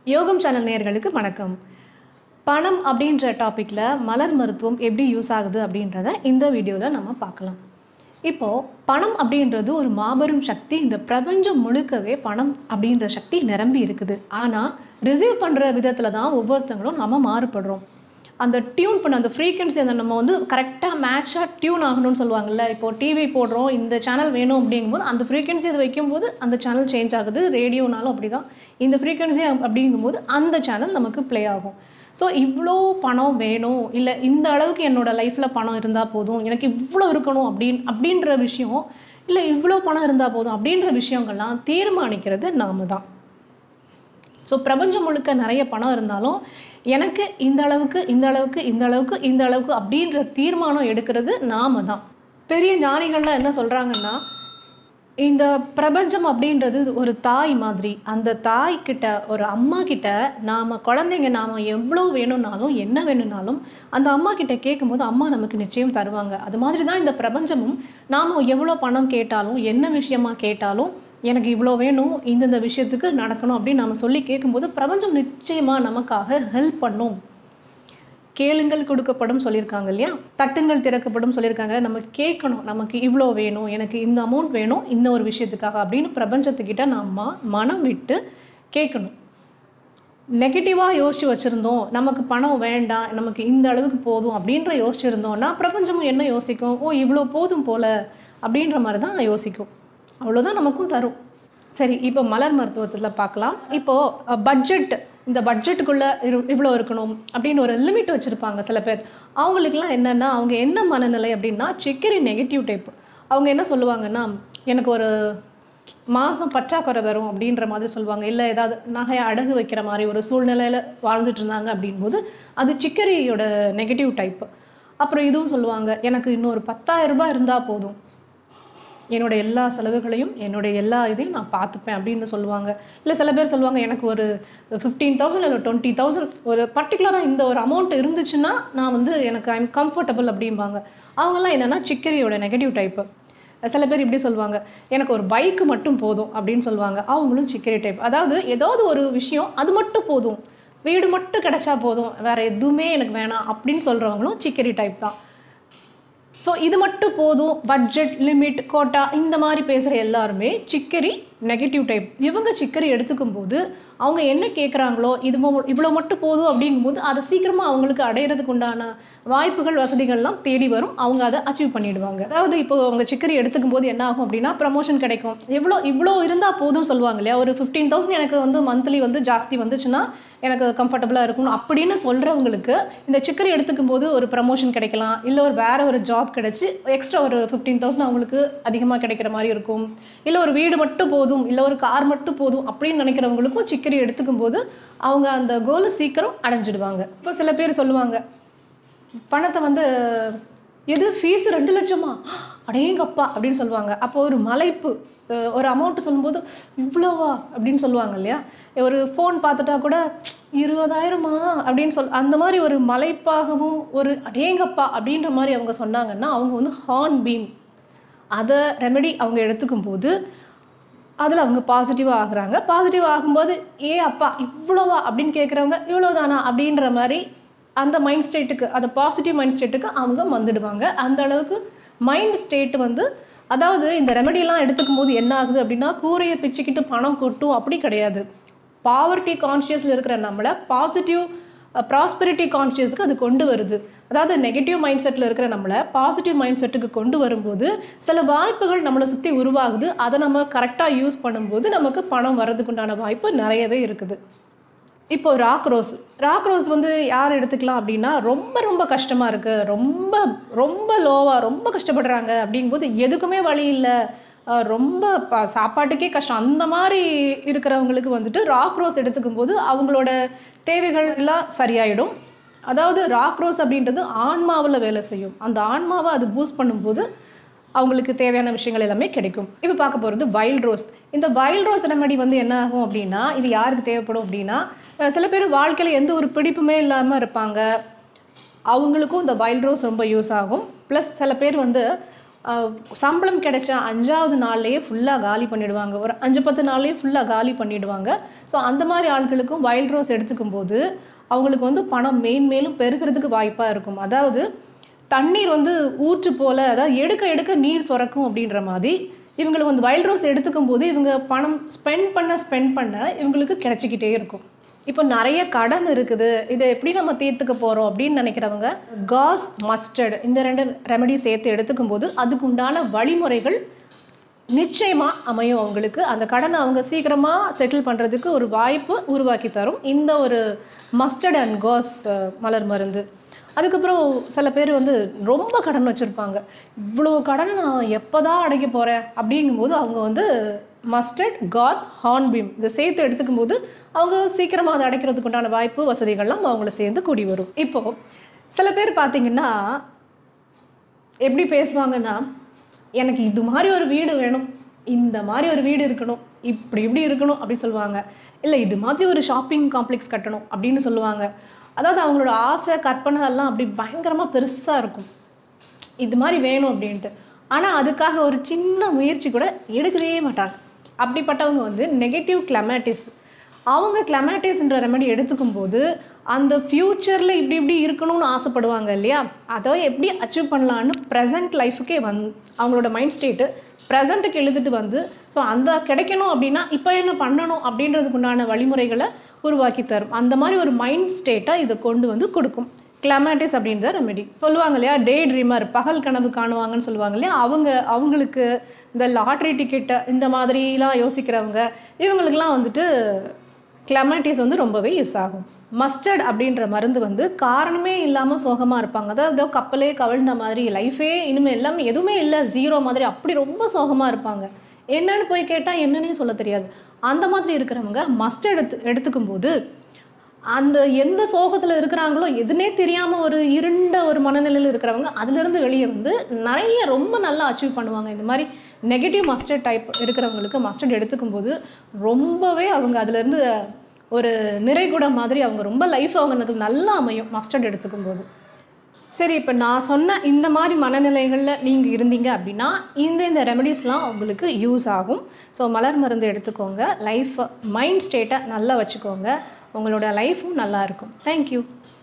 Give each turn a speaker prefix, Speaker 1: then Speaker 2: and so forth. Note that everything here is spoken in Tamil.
Speaker 1: யோகம் சேனல் நேயர்களுக்கு வணக்கம் பணம் அப்படின்ற டாப்பிக்கில் மலர் மருத்துவம் எப்படி யூஸ் ஆகுது அப்படின்றத இந்த வீடியோவில் நம்ம பார்க்கலாம் இப்போது பணம் அப்படின்றது ஒரு மாபெரும் சக்தி இந்த பிரபஞ்சம் முழுக்கவே பணம் அப்படின்ற சக்தி நிரம்பி இருக்குது ஆனால் ரிசீவ் பண்ணுற விதத்தில் தான் ஒவ்வொருத்தங்களும் நம்ம மாறுபடுறோம் அந்த டியூன் பண்ண அந்த ஃப்ரீக்வன்சி அந்த நம்ம வந்து கரெக்டாக மேட்சாக டியூன் ஆகணும்னு சொல்லுவாங்கல்ல இப்போ டிவி போடுறோம் இந்த சேனல் வேணும் அப்படிங்கும்போது அந்த ஃப்ரீக்வன்சி அதை வைக்கும்போது அந்த சேனல் சேஞ்ச் ஆகுது ரேடியோனாலும் அப்படி தான் இந்த ஃப்ரீக்வன்சி அப்படிங்கும்போது அந்த சேனல் நமக்கு ப்ளே ஆகும் ஸோ இவ்வளோ பணம் வேணும் இல்லை இந்த அளவுக்கு என்னோடய லைஃப்பில் பணம் இருந்தால் போதும் எனக்கு இவ்வளோ இருக்கணும் அப்படின் அப்படின்ற விஷயம் இல்லை இவ்வளோ பணம் இருந்தால் போதும் அப்படின்ற விஷயங்கள்லாம் தீர்மானிக்கிறது நாம தான் ஸோ பிரபஞ்சம் முழுக்க நிறைய பணம் இருந்தாலும் எனக்கு இந்த அளவுக்கு இந்த அளவுக்கு இந்த அளவுக்கு இந்த அளவுக்கு அப்படின்ற தீர்மானம் எடுக்கிறது நாம தான் பெரிய ஞானிகள்லாம் என்ன சொல்கிறாங்கன்னா இந்த பிரபஞ்சம் அப்படின்றது ஒரு தாய் மாதிரி அந்த தாய் கிட்ட ஒரு அம்மா கிட்ட நாம் குழந்தைங்க நாம் எவ்வளோ வேணும்னாலும் என்ன வேணும்னாலும் அந்த அம்மா கிட்ட கேட்கும்போது அம்மா நமக்கு நிச்சயம் தருவாங்க அது மாதிரி தான் இந்த பிரபஞ்சமும் நாம் எவ்வளோ பணம் கேட்டாலும் என்ன விஷயமா கேட்டாலும் எனக்கு இவ்வளோ வேணும் இந்தந்த விஷயத்துக்கு நடக்கணும் அப்படின்னு நம்ம சொல்லி கேட்கும்போது பிரபஞ்சம் நிச்சயமாக நமக்காக ஹெல்ப் பண்ணும் கேளுங்கள் கொடுக்கப்படும் சொல்லியிருக்காங்க இல்லையா தட்டுங்கள் திறக்கப்படும் சொல்லியிருக்காங்க நம்ம கேட்கணும் நமக்கு இவ்வளோ வேணும் எனக்கு இந்த அமௌண்ட் வேணும் இந்த ஒரு விஷயத்துக்காக அப்படின்னு பிரபஞ்சத்துக்கிட்ட நம்ம மனம் விட்டு கேட்கணும் நெகட்டிவாக யோசிச்சு வச்சுருந்தோம் நமக்கு பணம் வேண்டாம் நமக்கு இந்த அளவுக்கு போதும் அப்படின்ற யோசிச்சிருந்தோம்னா பிரபஞ்சமும் என்ன யோசிக்கும் ஓ இவ்வளோ போதும் போல அப்படின்ற மாதிரி தான் யோசிக்கும் அவ்வளோதான் நமக்கும் தரும் சரி இப்போ மலர் மருத்துவத்தில் பார்க்கலாம் இப்போது பட்ஜெட் இந்த பட்ஜெட்டுக்குள்ளே இரு இவ்வளோ இருக்கணும் அப்படின்னு ஒரு லிமிட் வச்சுருப்பாங்க சில பேர் அவங்களுக்குலாம் என்னென்னா அவங்க என்ன மனநிலை அப்படின்னா சிக்கரி நெகட்டிவ் டைப் அவங்க என்ன சொல்லுவாங்கன்னா எனக்கு ஒரு மாதம் பற்றாக்குறை வரும் அப்படின்ற மாதிரி சொல்லுவாங்க இல்லை ஏதாவது நகையை அடகு வைக்கிற மாதிரி ஒரு சூழ்நிலையில் வாழ்ந்துட்டு இருந்தாங்க அப்படின்போது அது சிக்கரியோட நெகட்டிவ் டைப் அப்புறம் இதுவும் சொல்லுவாங்க எனக்கு இன்னொரு பத்தாயிரம் ரூபாய் இருந்தால் போதும் என்னோட எல்லா செலவுகளையும் என்னுடைய எல்லா இதையும் நான் பார்த்துப்பேன் அப்படின்னு சொல்லுவாங்க இல்லை சில பேர் சொல்லுவாங்க எனக்கு ஒரு ஃபிஃப்டீன் தௌசண்ட் இல்லை டுவெண்ட்டி தௌசண்ட் ஒரு பர்டிகுலராக இந்த ஒரு அமௌண்ட் இருந்துச்சுன்னா நான் வந்து எனக்கு ஐம் கம்ஃபர்டபுள் அப்படிம்பாங்க அவங்கெல்லாம் என்னென்னா சிக்கரியோட நெகட்டிவ் டைப்பு சில பேர் இப்படி சொல்லுவாங்க எனக்கு ஒரு பைக்கு மட்டும் போதும் அப்படின்னு சொல்லுவாங்க அவங்களும் சிக்கரி டைப் அதாவது ஏதாவது ஒரு விஷயம் அது மட்டும் போதும் வீடு மட்டும் கிடைச்சா போதும் வேறு எதுவுமே எனக்கு வேணாம் அப்படின்னு சொல்கிறவங்களும் சிக்கரி டைப் தான் ஸோ இது மட்டும் போதும் பட்ஜெட் லிமிட் கோட்டா இந்த மாதிரி பேசுகிற எல்லாருமே சிக்கரி நெகட்டிவ் டைப் இவங்க சிக்கரி எடுத்துக்கும் போது அவங்க என்ன கேட்குறாங்களோ இது மொ- இவ்வளோ மட்டும் போதும் அப்படிங்கும்போது அதை சீக்கிரமாக அவங்களுக்கு அடையிறதுக்கு உண்டான வாய்ப்புகள் வசதிகள்லாம் தேடி வரும் அவங்க அதை அச்சீவ் பண்ணிடுவாங்க அதாவது இப்போ அவங்க சிக்கரி எடுத்துக்கும் போது என்ன ஆகும் அப்படின்னா ப்ரமோஷன் கிடைக்கும் எவ்வளோ இவ்வளோ இருந்தால் போதும் சொல்லுவாங்க இல்லையா ஒரு ஃபிஃப்டீன் தௌசண்ட் எனக்கு வந்து மந்த்லி வந்து ஜாஸ்தி வந்துச்சுன்னா எனக்கு கம்ஃபர்டபுளாக இருக்கணும் அப்படின்னு சொல்கிறவங்களுக்கு இந்த சிக்கரி எடுத்துக்கும் போது ஒரு ப்ரமோஷன் கிடைக்கலாம் இல்லை ஒரு வேற ஒரு ஜாப் கிடைச்சி எக்ஸ்ட்ரா ஒரு ஃபிஃப்டீன் தௌசண்ட் அவங்களுக்கு அதிகமாக கிடைக்கிற மாதிரி இருக்கும் இல்லை ஒரு வீடு மட்டும் போதும் இல்லை ஒரு கார் மட்டும் போதும் அப்படின்னு நினைக்கிறவங்களுக்கும் சிக்கரி எடுத்துக்கும் போது அவங்க அந்த கோலை சீக்கிரம் அடைஞ்சிடுவாங்க இப்போ சில பேர் சொல்லுவாங்க பணத்தை வந்து எது ஃபீஸ் ரெண்டு லட்சமா அடேங்கப்பா அப்படின்னு சொல்லுவாங்க அப்போ ஒரு மலைப்பு அஹ் ஒரு அமௌண்ட் சொல்லும்போது இவ்வளோவா அப்படின்னு சொல்லுவாங்க இல்லையா ஒரு ஃபோன் பார்த்துட்டா கூட இருபதாயிரமா அப்படின்னு சொல் அந்த மாதிரி ஒரு மலைப்பாகவும் ஒரு அடேங்கப்பா அப்படின்ற மாதிரி அவங்க சொன்னாங்கன்னா அவங்க வந்து ஹார்ன் பீம் அதை ரெமெடி அவங்க எடுத்துக்கும் போது அதில் அவங்க பாசிட்டிவாக ஆகுறாங்க பாசிட்டிவ் ஆகும்போது ஏ அப்பா இவ்வளோவா அப்படின்னு கேட்குறவங்க இவ்வளோதானா அப்படின்ற மாதிரி அந்த மைண்ட் ஸ்டேட்டுக்கு அந்த பாசிட்டிவ் மைண்ட் ஸ்டேட்டுக்கு அவங்க வந்துடுவாங்க அந்த அளவுக்கு மைண்ட் ஸ்டேட் வந்து அதாவது இந்த ரெமெடிலாம் எடுத்துக்கும் போது என்ன ஆகுது அப்படின்னா கூரையை பிச்சுக்கிட்டு பணம் கொட்டும் அப்படி கிடையாது பாவர்ட்டி கான்ஷியஸில் இருக்கிற நம்மளை பாசிட்டிவ் ப்ராஸ்பெரிட்டி கான்ஷியஸுக்கு அது கொண்டு வருது அதாவது நெகட்டிவ் மைண்ட் செட்டில் இருக்கிற நம்மளை பாசிட்டிவ் மைண்ட் செட்டுக்கு கொண்டு வரும்போது சில வாய்ப்புகள் நம்மளை சுற்றி உருவாகுது அதை நம்ம கரெக்டாக யூஸ் பண்ணும்போது நமக்கு பணம் வர்றதுக்குண்டான வாய்ப்பு நிறையவே இருக்குது இப்போ ராக் ரோஸ் ராக் ரோஸ் வந்து யார் எடுத்துக்கலாம் அப்படின்னா ரொம்ப ரொம்ப கஷ்டமாக இருக்குது ரொம்ப ரொம்ப லோவாக ரொம்ப கஷ்டப்படுறாங்க அப்படிங்கும்போது எதுக்குமே வழி இல்லை அஹ் ரொம்ப ப சாப்பாட்டுக்கே கஷ்டம் அந்த மாதிரி இருக்கிறவங்களுக்கு வந்துட்டு ராக் ரோஸ் எடுத்துக்கும் போது அவங்களோட தேவைகள் எல்லாம் சரியாயிடும் அதாவது ராக் ரோஸ் அப்படின்றது ஆன்மாவில் வேலை செய்யும் அந்த ஆன்மாவை அது பூஸ்ட் பண்ணும்போது அவங்களுக்கு தேவையான விஷயங்கள் எல்லாமே கிடைக்கும் இப்போ பார்க்க போகிறது வைல்ட் ரோஸ் இந்த வைல்ட் ரோஸ் ரெமடி வந்து என்ன ஆகும் அப்படின்னா இது யாருக்கு தேவைப்படும் அப்படின்னா அஹ் சில பேர் வாழ்க்கையில் எந்த ஒரு பிடிப்புமே இல்லாமல் இருப்பாங்க அவங்களுக்கும் இந்த வைல்ட் ரோஸ் ரொம்ப யூஸ் ஆகும் ப்ளஸ் சில பேர் வந்து ஆஹ், சம்பளம் கிடைச்சா அஞ்சாவது நாள்லேயே ஃபுல்லாக காலி பண்ணிடுவாங்க ஒரு அஞ்சு பத்து நாள்லேயே ஃபுல்லாக காலி பண்ணிடுவாங்க ஸோ அந்த மாதிரி ஆட்களுக்கும் வைல்ட் ரோஸ் எடுத்துக்கும் போது அவங்களுக்கு வந்து பணம் மேன்மேலும் பெருகிறதுக்கு வாய்ப்பாக இருக்கும் அதாவது தண்ணீர் வந்து ஊற்று போல அதாவது எடுக்க எடுக்க நீர் சுரக்கும் அப்படின்ற மாதிரி இவங்களுக்கு வந்து வைல்ட் ரோஸ் எடுத்துக்கும் போது இவங்க பணம் ஸ்பெண்ட் பண்ண ஸ்பெண்ட் பண்ண இவங்களுக்கு கிடைச்சிக்கிட்டே இருக்கும் இப்போ நிறைய கடன் இருக்குது இதை எப்படி நம்ம தீர்த்துக்க போகிறோம் அப்படின்னு நினைக்கிறவங்க காஸ் மஸ்டர்ட் இந்த ரெண்டு ரெமெடி சேர்த்து எடுத்துக்கும் போது அதுக்கு உண்டான வழிமுறைகள் நிச்சயமாக அமையும் அவங்களுக்கு அந்த கடனை அவங்க சீக்கிரமாக செட்டில் பண்ணுறதுக்கு ஒரு வாய்ப்பு உருவாக்கி தரும் இந்த ஒரு மஸ்டர்ட் அண்ட் காஸ் மலர் மருந்து அதுக்கப்புறம் சில பேர் வந்து ரொம்ப கடன் வச்சுருப்பாங்க இவ்வளோ கடனை நான் எப்போ தான் அடைக்க போகிறேன் அப்படிங்கும்போது அவங்க வந்து மஸ்டர்ட் காஸ் ஹார்ன்பீம் இதை சேர்த்து எடுத்துக்கும் போது அவங்க சீக்கிரமாக அதை அடைக்கிறதுக்கு உண்டான வாய்ப்பு வசதிகள்லாம் அவங்கள சேர்ந்து கூடி வரும் இப்போது சில பேர் பார்த்தீங்கன்னா எப்படி பேசுவாங்கன்னா எனக்கு இது மாதிரி ஒரு வீடு வேணும் இந்த மாதிரி ஒரு வீடு இருக்கணும் இப்படி இப்படி இருக்கணும் அப்படின்னு சொல்லுவாங்க இல்லை இது மாதிரி ஒரு ஷாப்பிங் காம்ப்ளெக்ஸ் கட்டணும் அப்படின்னு சொல்லுவாங்க அதாவது அவங்களோட ஆசை கற்பனை எல்லாம் அப்படி பயங்கரமாக பெருசாக இருக்கும் இது மாதிரி வேணும் அப்படின்ட்டு ஆனால் அதுக்காக ஒரு சின்ன முயற்சி கூட எடுக்கவே மாட்டாங்க அப்படிப்பட்டவங்க வந்து நெகட்டிவ் கிளமேட்டிஸ் அவங்க கிளமேட்டிஸ்ன்ற ரெமெடி எடுத்துக்கும் போது அந்த ஃப்யூச்சரில் இப்படி இப்படி இருக்கணும்னு ஆசைப்படுவாங்க இல்லையா அதை எப்படி அச்சீவ் பண்ணலான்னு ப்ரெசன்ட் லைஃபுக்கே வந் அவங்களோட மைண்ட் ஸ்டேட்டு ப்ரெசண்ட்டுக்கு எழுதிட்டு வந்து ஸோ அந்த கிடைக்கணும் அப்படின்னா இப்போ என்ன பண்ணணும் அப்படின்றதுக்கு உண்டான வழிமுறைகளை உருவாக்கி தரும் அந்த மாதிரி ஒரு மைண்ட் ஸ்டேட்டை இதை கொண்டு வந்து கொடுக்கும் கிளமேட்டிஸ் அப்படின்ற ரெமெடி சொல்லுவாங்க இல்லையா டே ட்ரீமர் பகல் கனவு காணுவாங்கன்னு சொல்லுவாங்க இல்லையா அவங்க அவங்களுக்கு இந்த லாட்ரி டிக்கெட்டு இந்த மாதிரிலாம் யோசிக்கிறவங்க இவங்களுக்கெல்லாம் வந்துட்டு கிளமேட்டிஸ் வந்து ரொம்பவே யூஸ் ஆகும் மஸ்டர்ட் அப்படின்ற மருந்து வந்து காரணமே இல்லாமல் சோகமாக இருப்பாங்க அதாவது ஏதோ கப்பலே கவிழ்ந்த மாதிரி லைஃபே இனிமேல் எல்லாமே எதுவுமே இல்லை ஜீரோ மாதிரி அப்படி ரொம்ப சோகமாக இருப்பாங்க என்னன்னு போய் கேட்டால் என்னன்னே சொல்ல தெரியாது அந்த மாதிரி இருக்கிறவங்க மஸ்டர்ட் எடுத்து எடுத்துக்கும் போது அந்த எந்த சோகத்தில் இருக்கிறாங்களோ எதுனே தெரியாமல் ஒரு இருண்ட ஒரு மனநிலையில் இருக்கிறவங்க அதுலேருந்து வெளியே வந்து நிறைய ரொம்ப நல்லா அச்சீவ் பண்ணுவாங்க இந்த மாதிரி நெகட்டிவ் மஸ்டர்ட் டைப் இருக்கிறவங்களுக்கு மஸ்டர்ட் எடுத்துக்கும் போது ரொம்பவே அவங்க அதுலேருந்து ஒரு நிறைகுடம் மாதிரி அவங்க ரொம்ப லைஃப் அவங்களுக்கு நல்லா அமையும் மஸ்டர்ட் எடுத்துக்கும் போது சரி இப்போ நான் சொன்ன இந்த மாதிரி மனநிலைகளில் நீங்கள் இருந்தீங்க அப்படின்னா இந்த இந்த ரெமெடிஸ்லாம் உங்களுக்கு யூஸ் ஆகும் ஸோ மலர் மருந்து எடுத்துக்கோங்க லைஃப் மைண்ட் ஸ்டேட்டை நல்லா வச்சுக்கோங்க உங்களோட லைஃப்பும் நல்லா இருக்கும் தேங்க்யூ